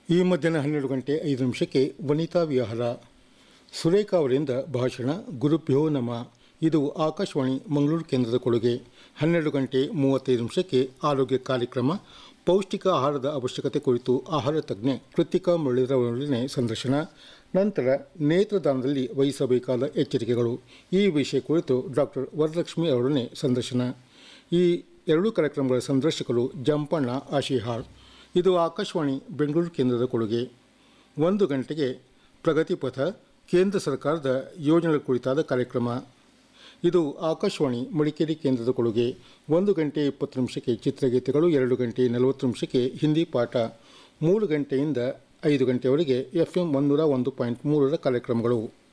ಈ ಮಧ್ಯಾಹ್ನ ಹನ್ನೆರಡು ಗಂಟೆ ಐದು ನಿಮಿಷಕ್ಕೆ ವನಿತಾ ವಿಹಾರ ಸುರೇಖಾ ಅವರಿಂದ ಭಾಷಣ ಗುರುಭ್ಯೋ ನಮ ಇದು ಆಕಾಶವಾಣಿ ಮಂಗಳೂರು ಕೇಂದ್ರದ ಕೊಡುಗೆ ಹನ್ನೆರಡು ಗಂಟೆ ಮೂವತ್ತೈದು ನಿಮಿಷಕ್ಕೆ ಆರೋಗ್ಯ ಕಾರ್ಯಕ್ರಮ ಪೌಷ್ಟಿಕ ಆಹಾರದ ಅವಶ್ಯಕತೆ ಕುರಿತು ಆಹಾರ ತಜ್ಞೆ ಕೃತಿಕಾ ಮುರಳೀರವರೊಡನೆ ಸಂದರ್ಶನ ನಂತರ ನೇತ್ರದಾನದಲ್ಲಿ ವಹಿಸಬೇಕಾದ ಎಚ್ಚರಿಕೆಗಳು ಈ ವಿಷಯ ಕುರಿತು ಡಾಕ್ಟರ್ ವರಲಕ್ಷ್ಮಿ ಅವರೊಡನೆ ಸಂದರ್ಶನ ಈ ಎರಡೂ ಕಾರ್ಯಕ್ರಮಗಳ ಸಂದರ್ಶಕರು ಜಂಪಣ್ಣ ಆಶಿಹಾಳ್ ಇದು ಆಕಾಶವಾಣಿ ಬೆಂಗಳೂರು ಕೇಂದ್ರದ ಕೊಡುಗೆ ಒಂದು ಗಂಟೆಗೆ ಪ್ರಗತಿ ಪಥ ಕೇಂದ್ರ ಸರ್ಕಾರದ ಯೋಜನೆಗಳ ಕುರಿತಾದ ಕಾರ್ಯಕ್ರಮ ಇದು ಆಕಾಶವಾಣಿ ಮಡಿಕೇರಿ ಕೇಂದ್ರದ ಕೊಡುಗೆ ಒಂದು ಗಂಟೆ ಇಪ್ಪತ್ತು ನಿಮಿಷಕ್ಕೆ ಚಿತ್ರಗೀತೆಗಳು ಎರಡು ಗಂಟೆ ನಲವತ್ತು ನಿಮಿಷಕ್ಕೆ ಹಿಂದಿ ಪಾಠ ಮೂರು ಗಂಟೆಯಿಂದ ಐದು ಗಂಟೆಯವರೆಗೆ ಎಫ್ ಎಂ ಒಂದೂರ ಒಂದು ಪಾಯಿಂಟ್ ಮೂರರ ಕಾರ್ಯಕ್ರಮಗಳು